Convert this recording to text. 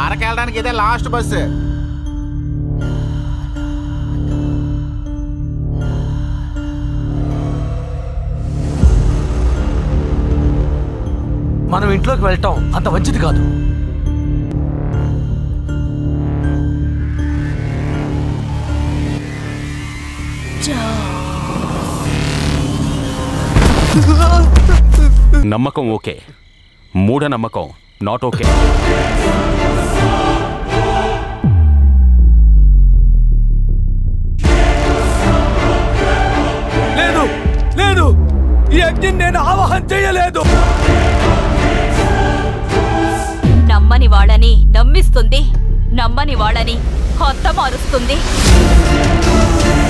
ద్వారకా వెళ్ళడానికి ఇదే last bus మనం ఇంట్లోకి వెళ్ళటం అంత మంచిది కాదు నమ్మకం ఓకే మూఢ నమ్మకం నాట్ ఓకే లేదు లేదు ఈ యజ్ఞం నేను ఆవాహన చేయలేదు నమ్మని వాళ్ళని నమ్మిస్తుంది నమ్మని వాళ్ళని హొత్తమారుస్తుంది